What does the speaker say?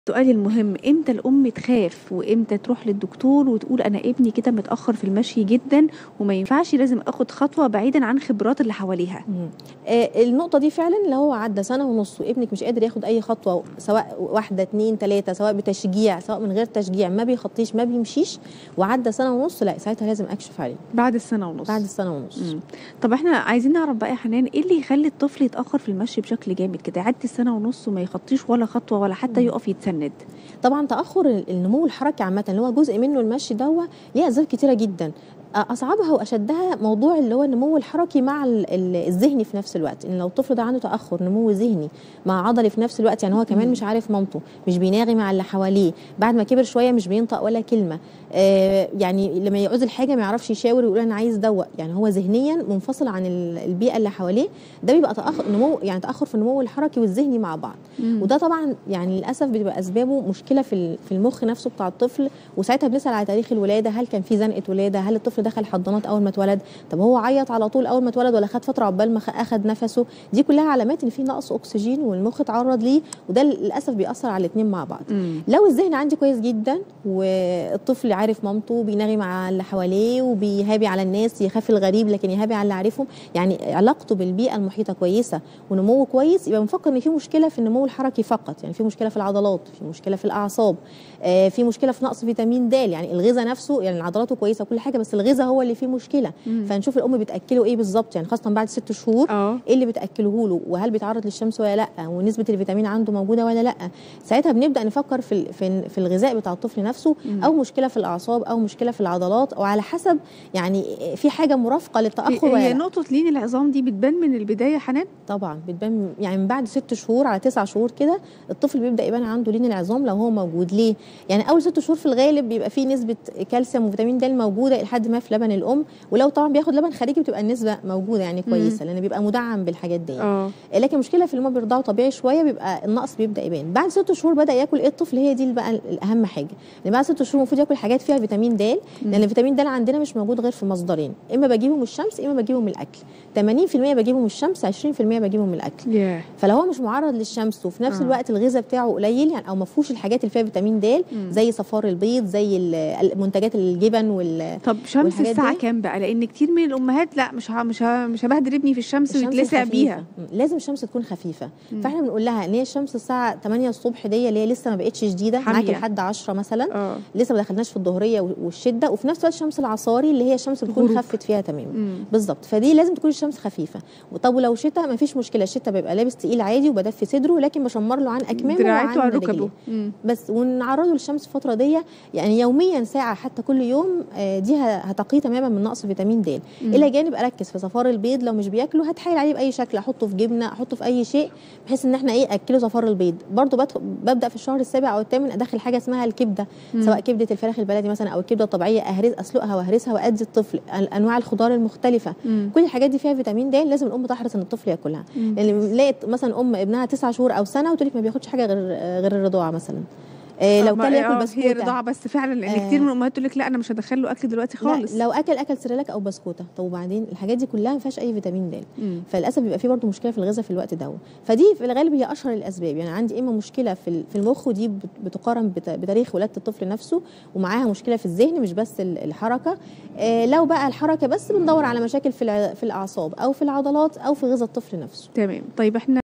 سؤالي المهم امتى الام تخاف وامتى تروح للدكتور وتقول انا ابني كده متاخر في المشي جدا وما ينفعش لازم اخد خطوه بعيدا عن خبرات اللي حواليها آه النقطه دي فعلا لو هو عدى سنه ونص وابنك مش قادر ياخد اي خطوه سواء واحده اتنين تلاته سواء بتشجيع سواء من غير تشجيع ما بيخطيش ما بيمشيش وعدى سنه ونص لا ساعتها لازم اكشف عليه بعد السنه ونص بعد السنه ونص مم. طب احنا عايزين نعرف بقى يا حنان ايه اللي يخلي الطفل يتاخر في المشي بشكل جامد كده يعدي السنه ونص وما يخطيش ولا خطوه ولا حتى مم. يقف يتسند طبعا تاخر النمو الحركي عامه اللي هو جزء منه المشي دوا ليه اسباب كتيره جدا اصعبها واشدها موضوع اللي هو النمو الحركي مع ال- ال- الذهني في نفس الوقت ان لو الطفل ده عنده تاخر نمو ذهني مع عضلي في نفس الوقت يعني هو كمان مم. مش عارف مامته مش بيناغي مع اللي حواليه بعد ما كبر شويه مش بينطق ولا كلمه آه يعني لما يعوز الحاجه ما يعرفش يشاور ويقول انا عايز دوق يعني هو ذهنيا منفصل عن ال- البيئه اللي حواليه ده بيبقى تاخر نمو يعني تاخر في النمو الحركي والذهني مع بعض مم. وده طبعا يعني للاسف بتبقى اسبابه مشكله في ال- في المخ نفسه بتاع الطفل وساعتها بنسال على تاريخ الولاده هل كان في زنقه ولاده هل الطفل دخل حضانات اول ما اتولد طب هو عيط على طول اول ما اتولد ولا خد فتره عقبال ما خ- اخد نفسه دي كلها علامات ان في نقص اكسجين والمخ اتعرض ليه وده للاسف بيأثر على الاثنين مع بعض مم. لو الذهن عندي كويس جدا والطفل عارف مامته بيناغي مع اللي حواليه وبيهابي على الناس يخاف الغريب لكن يهابي على اللي عارفهم يعني علاقته بالبيئه المحيطه كويسه ونموه كويس يبقى بنفكر ان في مشكله في النمو الحركي فقط يعني في مشكله في العضلات في مشكله في الاعصاب آه، في مشكله في نقص فيتامين د يعني الغذاء نفسه يعني عضلاته كويسه وكل حاجه بس الغذاء هو اللي فيه مشكله مم. فنشوف الام بتاكله ايه بالظبط يعني خاصه بعد ست شهور اه ايه اللي بتاكله له وهل بيتعرض للشمس ولا لا ونسبه الفيتامين عنده موجوده ولا لا ساعتها بنبدا نفكر في ال- في في الغذاء بتاع الطفل نفسه مم. او مشكله في الاعصاب او مشكله في العضلات او على حسب يعني في حاجه مرافقه للتاخر ولا هي لا نقطه لين العظام دي بتبان من البدايه يا حنان طبعا بتبان يعني من بعد ست شهور على تسع شهور كده الطفل بيبدا يبان عنده لين العظام لو هو موجود ليه يعني اول ست شهور في الغالب بيبقى فيه نسبه كالسيوم وفيتامين د موجوده لحد ما في لبن الام ولو طبعا بياخد لبن خارجي بتبقى النسبه موجوده يعني كويسه لان بيبقى مدعم بالحاجات دي اه لكن المشكله في اللي هم بيرضعوا طبيعي شويه بيبقى النقص بيبدا يبان بعد ست شهور بدا ياكل ايه الطفل هي دي اللي بقى الاهم حاجه لان بعد ست شهور المفروض ياكل حاجات فيها فيتامين د لان الفيتامين د عندنا مش موجود غير في مصدرين اما بجيبه من الشمس اما بجيبه من الاكل 80% بجيبه من الشمس 20% بجيبه من الاكل ياه فلو هو مش معرض للشمس وفي نفس آه. الوقت الغذاء بتاعه قليل يعني او ما فيهوش الحاجات اللي فيها فيتامين د مم. زي صفار البيض زي ال- منتجات الجبن وال طب شمس والحاجات الساعه دي؟ كام بقى لان كتير من الامهات لا مش ه... مش ه... مش هبهدل ابني في الشمس الشمس ويتلسع الخفيفة. بيها مم. لازم الشمس تكون خفيفه مم. فاحنا بنقول لها ان هي الشمس الساعه 8 الصبح دي اللي هي لسه ما بقتش شديده حامية. معاكي لحد 10 مثلا اه لسه ما دخلناش في الظهريه والشده وفي نفس الوقت الشمس العصاري اللي هي الشمس بتكون غروب. خفت فيها تماما مم. بالظبط فدي لازم تكون الشمس خفيفه طب ولو شتاء ما فيش مشكله الشتاء بيبقى لابس تقيل عادي وبدفي صدره لكن بشمر له عن اكمامه دراعاته وعن على ركبه رجليه مم. بس ونعرضه للشمس الفتره دي يعني يوميا ساعه حتى كل يوم آه، دي ه- هتقيه تماما من نقص فيتامين د مم. الى جانب اركز في صفار البيض لو مش بياكله هتحايل عليه باي شكل احطه في جبنه احطه في اي شيء بحيث ان احنا ايه اكله صفار البيض برضو بدخل ببدا في الشهر السابع او الثامن ادخل حاجه اسمها الكبده مم. سواء كبده الفراخ البلدي مثلا او الكبده الطبيعيه اهرس اسلقها واهرسها وادي الطفل ال- انواع الخضار المختلفه مم. كل الحاجات دي فيها فيتامين د لازم الام تحرص ان الطفل ياكلها مم. لان لقيت مثلا ام ابنها تسع شهور او سنه وتقول لك ما بياخدش حاجه غير غير الرضاعه مثلا آه، لو ما- كان ياكل آه، هي بسكوته رضاعه بس فعلا لان آه. كتير من الامهات تقول لك لا انا مش هدخل له اكل دلوقتي خالص لا لو اكل اكل سيريلاك او بسكوته طب وبعدين الحاجات دي كلها ما فيهاش اي فيتامين د مم. فللاسف بيبقى في برضه مشكله في الغذاء في الوقت ده فدي في الغالب هي اشهر الاسباب يعني عندي اما مشكله في ال- في المخ ودي بت- بتقارن بت- بتاريخ ولاده الطفل نفسه ومعاها مشكله في الذهن مش بس ال- الحركه آه لو بقى الحركه بس بندور على مشاكل في الع- في الاعصاب او في العضلات او في غذاء الطفل نفسه تمام طيب احنا